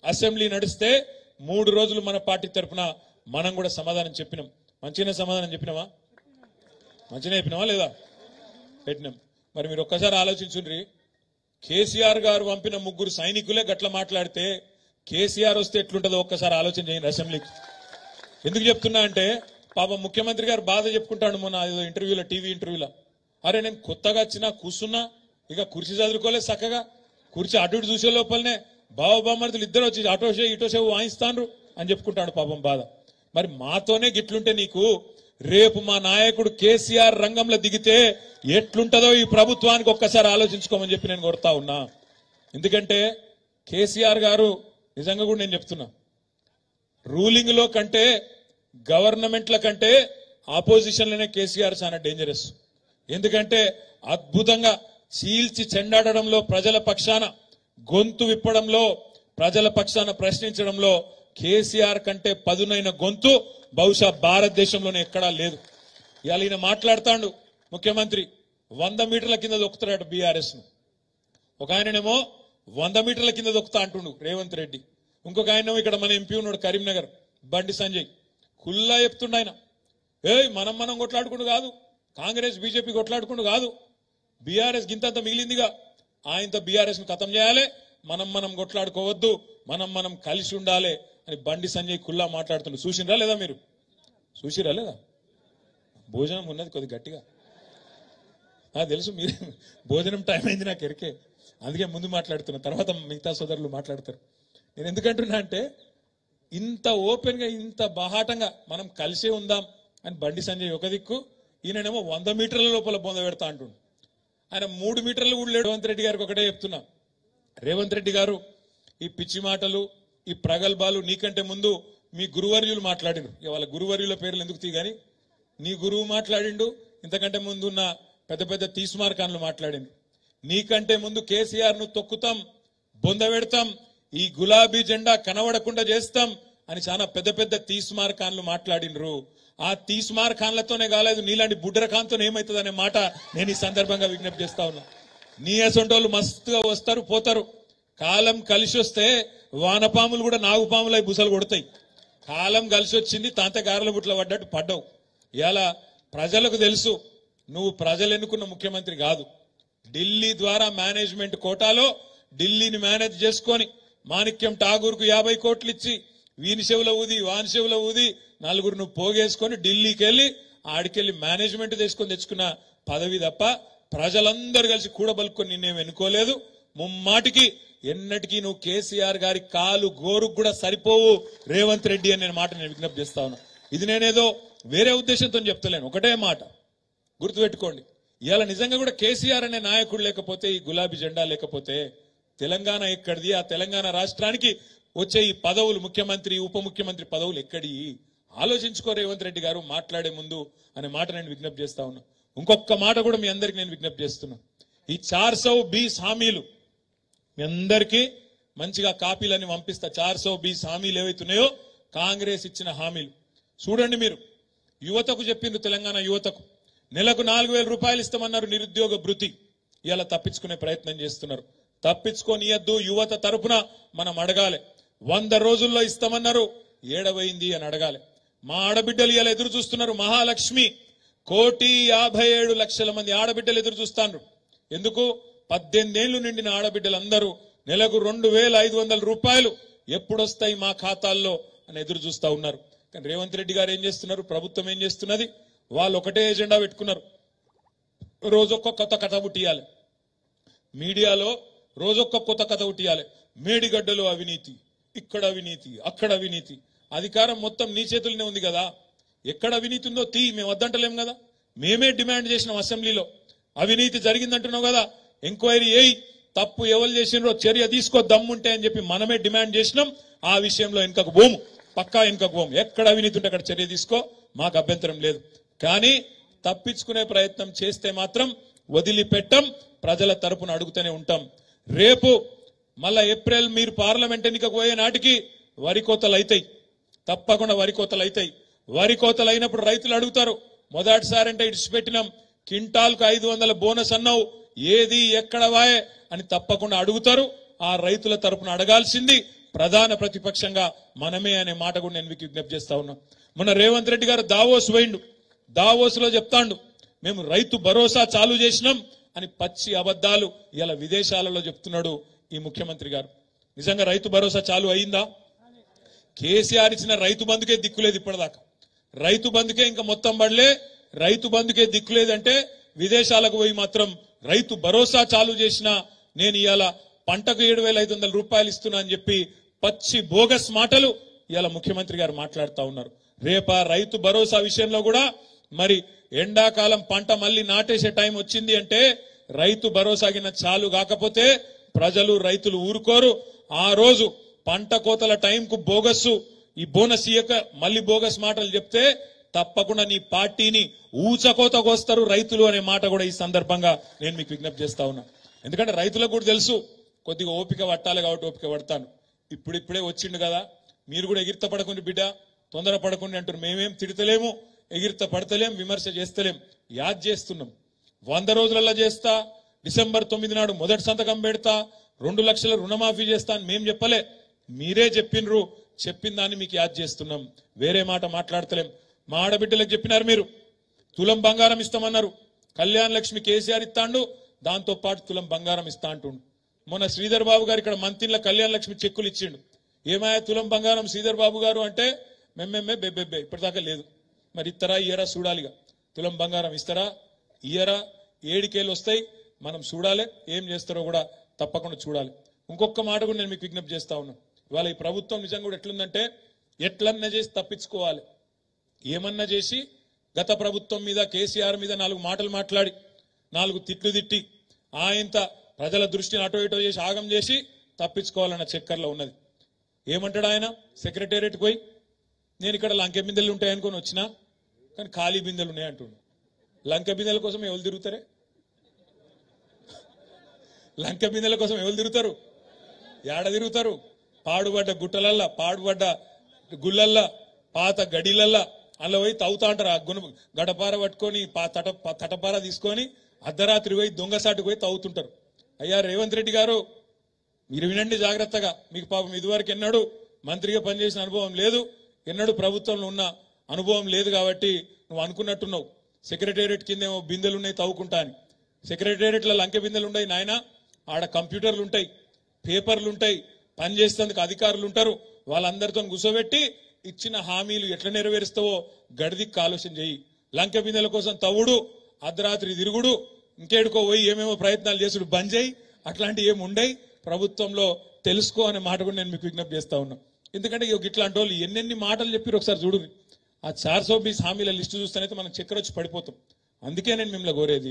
assembly నడిస్తే మూడు రోజులు మన పార్టీ తరఫున మనం కూడా సమాధానం చెప్పినాం మంచిగానే సమాధానం చెప్పినామా మంచిగా చెప్పినామా లేదా పెట్టినాం మరి మీరు ఒక్కసారి ఆలోచించుండ్రి కేసీఆర్ గారు పంపిన ముగ్గురు సైనికులే గట్ల మాట్లాడితే కేసీఆర్ వస్తే ఎట్లుంటుందో ఒక్కసారి ఆలోచన చేయండి అసెంబ్లీకి ఎందుకు చెప్తున్నా అంటే పాప ముఖ్యమంత్రి గారు బాధ చెప్పుకుంటాడు మొన్న ఏదో ఇంటర్వ్యూలో టీవీ ఇంటర్వ్యూలో అరే నేను కొత్తగా వచ్చినా కూర్చున్నా ఇక కుర్చీ చదువుకోలేదు చక్కగా కుర్చీ అటు ఇటు చూసే లోపలనే బావ బామర్దులు ఇద్దరు వచ్చి అటో షే ఇటో షే వాయిస్తాండ్రు అని చెప్పుకుంటాడు పాపం బాధ మరి మాతోనే గిట్లుంటే నీకు రేపు మా నాయకుడు కేసీఆర్ రంగంలో దిగితే ఎట్లుంటదో ఈ ప్రభుత్వానికి ఒక్కసారి ఆలోచించుకోమని చెప్పి నేను కొడతా ఉన్నా ఎందుకంటే కేసీఆర్ గారు నిజంగా కూడా నేను చెప్తున్నా రూలింగ్ లో కంటే గవర్నమెంట్ల కంటే ఆపోజిషన్ లోనే కేసీఆర్ చాలా డేంజరస్ ఎందుకంటే అద్భుతంగా చీల్చి చెండాడడంలో ప్రజల పక్షాన గొంతు విప్పడంలో ప్రజల పక్షాన ప్రశ్నించడంలో కేసీఆర్ కంటే పదునైన గొంతు బహుశా భారతదేశంలోనే ఎక్కడా లేదు ఇవాళ ఈయన మాట్లాడుతాడు ముఖ్యమంత్రి వంద మీటర్ల కింద దొక్కుతాడట బీఆర్ఎస్ ను ఒక ఆయననేమో వంద మీటర్ల కింద దొక్కుతా అంటుండు రేవంత్ రెడ్డి ఇంకొక ఆయన ఇక్కడ మన ఎంపీ ఉన్నాడు కరీంనగర్ బండి సంజయ్ కుల్లా చెప్తుండు ఆయన ఏయ్ మనం మనం కొట్లాడుకుంటూ కాదు కాంగ్రెస్ బీజేపీ కొట్లాడుకుంటూ కాదు బీఆర్ఎస్ గింతంత మిగిలిందిగా ఆయనతో బీఆర్ఎస్ ను ఖతం చేయాలి మనం మనం కొట్లాడుకోవద్దు మనం మనం కలిసి ఉండాలి అని బండి సంజయ్ కుల్లా మాట్లాడుతుండు చూసిండ్రా లేదా మీరు చూసిరా లేదా భోజనం ఉన్నది కొద్ది గట్టిగా ఆ, తెలుసు మీరు భోజనం టైం అయింది నాకు ఎరికే అందుకే ముందు మాట్లాడుతున్నా తర్వాత మిగతా సోదరులు మాట్లాడతారు నేను ఎందుకంటున్నా అంటే ఇంత ఓపెన్ గా ఇంత బాహాటంగా మనం కలిసే ఉందాం అని బండి సంజయ్ ఒక దిక్కు ఈయననేమో వంద మీటర్ల లోపల బొంద పెడతా అంటుండు ఆయన మూడు మీటర్లు కూడా లేడు రేవంత్ రెడ్డి గారికి ఒకటే చెప్తున్నా రేవంత్ రెడ్డి గారు ఈ పిచ్చి మాటలు ఈ ప్రగల్భాలు నీకంటే ముందు మీ గురువర్యులు మాట్లాడిను ఇక వాళ్ళ గురువర్యుల పేర్లు ఎందుకు తీ గాని నీ గురువు మాట్లాడిండు ఇంతకంటే ముందు ఉన్న పెద్ద పెద్ద తీస్మార్కాన్లు మాట్లాడిండు నీకంటే ముందు కేసీఆర్ ను తొక్కుతాం బొంద పెడతాం ఈ గులాబీ జెండా కనబడకుండా చేస్తాం అని చాలా పెద్ద పెద్ద తీస్మార్ ఖాన్లు మాట్లాడినరు ఆ తీస్మార్ ఖాన్లతోనే కాలేదు నీలాంటి బుడ్డర ఖాన్తో ఏమవుతుంది అనే మాట నేను ఈ సందర్భంగా విజ్ఞప్తి చేస్తా ఉన్నా నీ అసొంటోళ్ళు మస్తుగా వస్తారు పోతారు కాలం కలిసి వస్తే వానపాములు కూడా నాగుపాములై బుసలు కొడతాయి కాలం కలిసి వచ్చింది తాంత గారెల బుట్ల పడ్డట్టు పడ్డావు ఇలా ప్రజలకు తెలుసు నువ్వు ప్రజలు ఎన్నుకున్న ముఖ్యమంత్రి కాదు ఢిల్లీ ద్వారా మేనేజ్మెంట్ కోటాలో ఢిల్లీని మేనేజ్ చేసుకొని మాణిక్యం ఠాగూర్కు యాభై కోట్లు ఇచ్చి వీని చెవుల ఊది వాని చెవుల ఊది నలుగురు నువ్వు పోగేసుకొని ఢిల్లీకి వెళ్ళి ఆడికెళ్ళి మేనేజ్మెంట్ తీసుకొని తెచ్చుకున్న పదవి తప్ప ప్రజలందరూ కలిసి కూడబలుకొని నిన్నేం ఎన్నుకోలేదు ముమ్మాటికి ఎన్నటికీ నువ్వు కేసీఆర్ గారి కాలు గోరుకు కూడా సరిపోవు రేవంత్ రెడ్డి అనే మాట నేను విజ్ఞప్తి చేస్తా ఉన్నా ఇది నేనేదో వేరే ఉద్దేశంతో చెప్తలేను ఒకటే మాట గుర్తుపెట్టుకోండి ఇవాళ నిజంగా కూడా కేసీఆర్ అనే నాయకుడు లేకపోతే ఈ గులాబీ జెండా లేకపోతే తెలంగాణ ఎక్కడిది ఆ తెలంగాణ రాష్ట్రానికి వచ్చే ఈ పదవులు ముఖ్యమంత్రి ఉప ముఖ్యమంత్రి పదవులు ఎక్కడి ఆలోచించుకో రేవంత్ రెడ్డి గారు మాట్లాడే ముందు అనే మాట నేను విజ్ఞప్తి చేస్తా ఉన్నా ఇంకొక మాట కూడా మీ అందరికి నేను విజ్ఞప్తి చేస్తున్నా ఈ చార్ సౌ బీస్ హామీలు మీ అందరికీ మంచిగా కాపీలన్నీ పంపిస్తా చార్ సౌ బీస్ హామీలు ఏవైతున్నాయో కాంగ్రెస్ ఇచ్చిన హామీలు చూడండి మీరు యువతకు చెప్పిండ్రు తెలంగాణ యువతకు నెలకు నాలుగు వేల రూపాయలు ఇస్తామన్నారు నిరుద్యోగ భృతి ఇలా తప్పించుకునే ప్రయత్నం చేస్తున్నారు తప్పించుకోనియద్దు యువత తరపున మనం అడగాలి వంద రోజుల్లో ఇస్తామన్నారు ఏడవైంది అని అడగాలి మా ఆడబిడ్డలు ఇలా ఎదురు చూస్తున్నారు మహాలక్ష్మి కోటి యాభై ఏడు లక్షల మంది ఆడబిడ్డలు ఎదురు చూస్తాండ్రు ఎందుకు పద్దెనిమిదేళ్లు నిండిన ఆడబిడ్డలందరూ నెలకు రెండు వేల ఐదు వందల రూపాయలు ఎప్పుడొస్తాయి మా ఖాతాల్లో అని ఎదురు చూస్తా ఉన్నారు కానీ రేవంత్ రెడ్డి గారు ఏం చేస్తున్నారు ప్రభుత్వం ఏం చేస్తున్నది వాళ్ళు ఒకటే ఎజెండా పెట్టుకున్నారు రోజొక్క కొత్త కథ పుట్టియాలి మీడియాలో రోజొక్క కొత్త కథ పుట్టియాలి మేడిగడ్డలో అవినీతి ఇక్కడ అవినీతి అక్కడ అవినీతి అధికారం మొత్తం నీ చేతుల్లోనే ఉంది కదా ఎక్కడ అవినీతి ఉందో తీ మేము వద్దంటలేం కదా మేమే డిమాండ్ చేసినాం అసెంబ్లీలో అవినీతి జరిగిందంటున్నావు కదా ఎంక్వైరీ ఏయ్ తప్పు ఎవరు చేసినారో చర్య తీసుకో దమ్ముంటే అని చెప్పి మనమే డిమాండ్ చేసినాం ఆ విషయంలో వెనుకకు పోము పక్కా వెనుకకు పోము ఎక్కడ అవినీతి ఉంటే అక్కడ చర్య తీసుకో మాకు అభ్యంతరం లేదు కానీ తప్పించుకునే ప్రయత్నం చేస్తే మాత్రం వదిలిపెట్టం ప్రజల తరపున అడుగుతూనే ఉంటాం రేపు మళ్ళా ఏప్రిల్ మీరు పార్లమెంట్ ఎన్నికకు పోయే నాటికి వరి కోతలు అవుతాయి తప్పకుండా వరి కోతలు అవుతాయి వరి కోతలు అయినప్పుడు రైతులు అడుగుతారు మొదటిసారి అంటే ఇడిచిపెట్టినాం కింటాల్కు ఐదు వందల బోనస్ అన్నావు ఏది ఎక్కడ వాయే అని తప్పకుండా అడుగుతారు ఆ రైతుల తరపున అడగాల్సింది ప్రధాన ప్రతిపక్షంగా మనమే అనే మాట కూడా నేను మీకు విజ్ఞప్తి చేస్తా ఉన్నా మొన్న రేవంత్ రెడ్డి గారు దావోస్ పోయిండు దావోస్ లో చెప్తాండు మేము రైతు భరోసా చాలు చేసినాం అని పచ్చి అబద్ధాలు ఇలా విదేశాలలో చెప్తున్నాడు ఈ ముఖ్యమంత్రి గారు నిజంగా రైతు భరోసా చాలు అయిందా కేసీఆర్ ఇచ్చిన రైతు బంధుకే దిక్కులేదు ఇప్పటిదాకా రైతు బంధుకే ఇంకా మొత్తం పడలే రైతు బంధుకే దిక్కులేదంటే విదేశాలకు పోయి మాత్రం రైతు భరోసా చాలు చేసిన నేను ఇవాళ పంటకు ఏడు వేల ఐదు వందల రూపాయలు ఇస్తున్నా అని చెప్పి పచ్చి బోగస్ మాటలు ఇవాళ ముఖ్యమంత్రి గారు మాట్లాడుతా ఉన్నారు రేప రైతు భరోసా విషయంలో కూడా మరి ఎండాకాలం పంట మళ్ళీ నాటేసే టైం వచ్చింది అంటే రైతు భరోసా కింద చాలు కాకపోతే ప్రజలు రైతులు ఊరుకోరు ఆ రోజు పంట కోతల టైంకు బోగస్సు ఈ బోనస్ ఇయ్యక మళ్ళీ బోగస్ మాటలు చెప్తే తప్పకుండా నీ పార్టీని ఊచకోత కోస్తారు రైతులు అనే మాట కూడా ఈ సందర్భంగా నేను మీకు విజ్ఞప్తి చేస్తా ఉన్నా ఎందుకంటే రైతులకు కూడా తెలుసు కొద్దిగా ఓపిక పట్టాలి కాబట్టి ఓపిక పడతాను ఇప్పుడిప్పుడే వచ్చిండు కదా మీరు కూడా ఎగిరిత పడకుండా బిడ్డ తొందర పడకుండా అంటారు మేమేం తిడతలేము ఎగిరిత పడతలేం విమర్శ చేస్తలేం యాద్ చేస్తున్నాం వంద రోజులలో చేస్తా డిసెంబర్ తొమ్మిది నాడు మొదటి సంతకం పెడతా రెండు లక్షల రుణమాఫీ చేస్తా అని మేం చెప్పలే మీరే చెప్పినరు చెప్పిన దాన్ని మీకు యాద్ చేస్తున్నాం వేరే మాట మాట్లాడతలేం మా ఆడబిడ్డలకు చెప్పినారు మీరు తులం బంగారం ఇస్తామన్నారు కళ్యాణ్ లక్ష్మి కేసీఆర్ ఇస్తాండు దాంతో పాటు తులం బంగారం ఇస్తా అంటుండు మొన్న శ్రీధర్ బాబు గారు ఇక్కడ మంత్రిలో కళ్యాణ్ లక్ష్మి చెక్కులు ఇచ్చిండు ఏమాయా తులం బంగారం శ్రీధర్ బాబు గారు అంటే మెమ్మెమ్మే బెబ్బెబ్బే ఇప్పటిదాకా లేదు మరి ఇస్తారా ఇయ్యరా చూడాలిగా తులం బంగారం ఇస్తారా ఇయ్యరా ఏడికేళ్ళు వస్తాయి మనం చూడాలి ఏం చేస్తారో కూడా తప్పకుండా చూడాలి ఇంకొక మాట కూడా నేను మీకు విజ్ఞప్తి చేస్తా ఉన్నాను ఇవాళ ఈ ప్రభుత్వం నిజంగా కూడా ఎట్లుందంటే ఎట్లన్నా చేసి తప్పించుకోవాలి ఏమన్నా చేసి గత ప్రభుత్వం మీద కేసీఆర్ మీద నాలుగు మాటలు మాట్లాడి నాలుగు తిట్లు తిట్టి ఆయంత ప్రజల దృష్టిని అటో ఇటో చేసి ఆగం చేసి తప్పించుకోవాలన్న చక్కర్లో ఉన్నది ఏమంటాడు ఆయన సెక్రటేరియట్కి పోయి నేను ఇక్కడ లంకె బిందెలు ఉంటాయనుకొని వచ్చినా కానీ ఖాళీ బిందెలు ఉన్నాయి అంటుండు లంక బిందెల కోసం ఎవరు తిరుగుతారే లంక బిందెల కోసం ఎవరు తిరుగుతారు ఏడ తిరుగుతారు పాడుబడ్డ గుట్టలల్లా పాడుబడ్డ గుళ్ళల్లా పాత గడిలల్లా అందులో పోయి తవ్వుతా అంటారు ఆ గుణ గడపార పట్టుకొని పా- తట ప- తటపార తీసుకొని అర్ధరాత్రి పోయి దొంగసాటుకు పోయి తవ్వుతుంటారు అయ్యా రేవంత్ రెడ్డి గారు మీరు వినండి జాగ్రత్తగా మీకు పాపం ఇదివరకు ఎన్నడూ మంత్రిగా పనిచేసిన అనుభవం లేదు ఎన్నడూ ప్రభుత్వంలో ఉన్న అనుభవం లేదు కాబట్టి నువ్వు అనుకున్నట్టున్నావు సెక్రటేరియట్ కిందేమో బిందెలు ఉన్నాయి తవ్వుకుంటా అని సెక్రటేరియట్లో లంకె బిందెలు ఉన్నాయి నాయన ఆడ కంప్యూటర్లు ఉంటాయి పేపర్లు ఉంటాయి పని చేసేందుకు అధికారులు ఉంటారు వాళ్ళందరితో కూర్చోబెట్టి ఇచ్చిన హామీలు ఎట్లా నెరవేరుస్తావో గడిదిక్కు ఆలోచన చెయ్యి లంకె బిందెల కోసం తవ్వుడు అర్ధరాత్రి తిరుగుడు ఇంకేడుకో పోయి ఏమేమో ప్రయత్నాలు చేసుడు బంద్ చేయి అట్లాంటివి ఏమి ఉండయి ప్రభుత్వంలో తెలుసుకో అనే మాట కూడా నేను మీకు విజ్ఞప్తి చేస్తా ఉన్నా ఎందుకంటే ఇగో ఇట్లాంటి వాళ్ళు ఎన్నెన్ని మాటలు చెప్పారు ఒకసారి చూడు ఆ చార్ సో బీస్ హామీల లిస్టు చూస్తేనైతే మనం చక్కెర వచ్చి పడిపోతాం అందుకే నేను మిమ్మల్ని కోరేది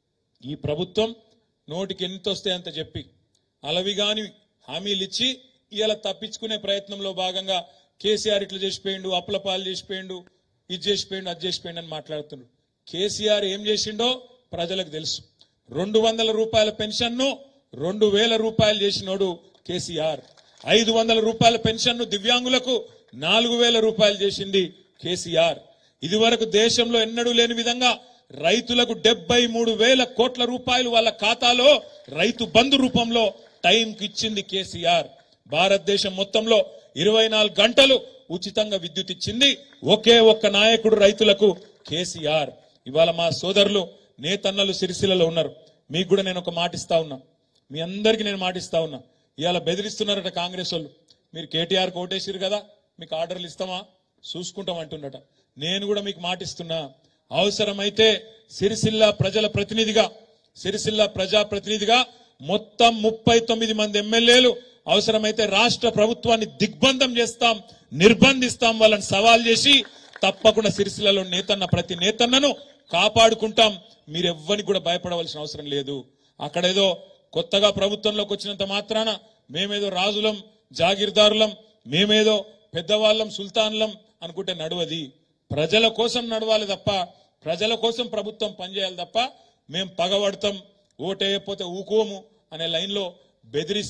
ఈ ప్రభుత్వం నోటికి ఎంత వస్తే అంత చెప్పి అలవిగాని హామీలు ఇచ్చి ఇలా తప్పించుకునే ప్రయత్నంలో భాగంగా కేసీఆర్ ఇట్లా చేసిపోయిండు అప్పుల పాలు చేసిపోయిండు ఇది చేసిపోయిండు అది చేసిపోయిండు అని మాట్లాడుతున్నాడు కేసీఆర్ ఏం చేసిండో ప్రజలకు తెలుసు రెండు వందల రూపాయల పెన్షన్ను రెండు వేల రూపాయలు చేసినోడు కేసీఆర్ ఐదు వందల రూపాయల పెన్షన్ను దివ్యాంగులకు నాలుగు వేల రూపాయలు చేసింది కేసీఆర్ ఇది వరకు దేశంలో ఎన్నడూ లేని విధంగా రైతులకు డెబ్బై మూడు వేల కోట్ల రూపాయలు వాళ్ళ ఖాతాలో రైతు బంధు రూపంలో టైంకి ఇచ్చింది కేసీఆర్ భారతదేశం మొత్తంలో ఇరవై నాలుగు గంటలు ఉచితంగా విద్యుత్ ఇచ్చింది ఒకే ఒక్క నాయకుడు రైతులకు కేసీఆర్ ఇవాళ మా సోదరులు నేతన్నలు సిరిసిల్లలో ఉన్నారు మీకు కూడా నేను ఒక మాట ఇస్తా ఉన్నా మీ అందరికీ నేను మాటిస్తా ఉన్నా ఇవాళ బెదిరిస్తున్నారట కాంగ్రెస్ వాళ్ళు మీరు కేటీఆర్ కోటేసిరు కదా మీకు ఆర్డర్లు ఇస్తామా చూసుకుంటాం అంటున్నట నేను కూడా మీకు మాటిస్తున్నా అవసరమైతే సిరిసిల్ల ప్రజల ప్రతినిధిగా సిరిసిల్ల ప్రజా ప్రతినిధిగా మొత్తం ముప్పై తొమ్మిది మంది ఎమ్మెల్యేలు అవసరమైతే రాష్ట్ర ప్రభుత్వాన్ని దిగ్బంధం చేస్తాం నిర్బంధిస్తాం వాళ్ళని సవాల్ చేసి తప్పకుండా సిరిసిల్లలో నేతన్న ప్రతి నేతన్నను కాపాడుకుంటాం మీరెవ్వరికి కూడా భయపడవలసిన అవసరం లేదు అక్కడేదో కొత్తగా ప్రభుత్వంలోకి వచ్చినంత మాత్రాన మేమేదో రాజులం జాగీర్దారులం మేమేదో పెద్దవాళ్ళం సుల్తాన్లం అనుకుంటే నడవది ప్రజల కోసం నడవాలి తప్ప ప్రజల కోసం ప్రభుత్వం పనిచేయాలి తప్ప మేం పగబడతాం ఓటేయకపోతే ఊకోము అనే లైన్లో బెదిరి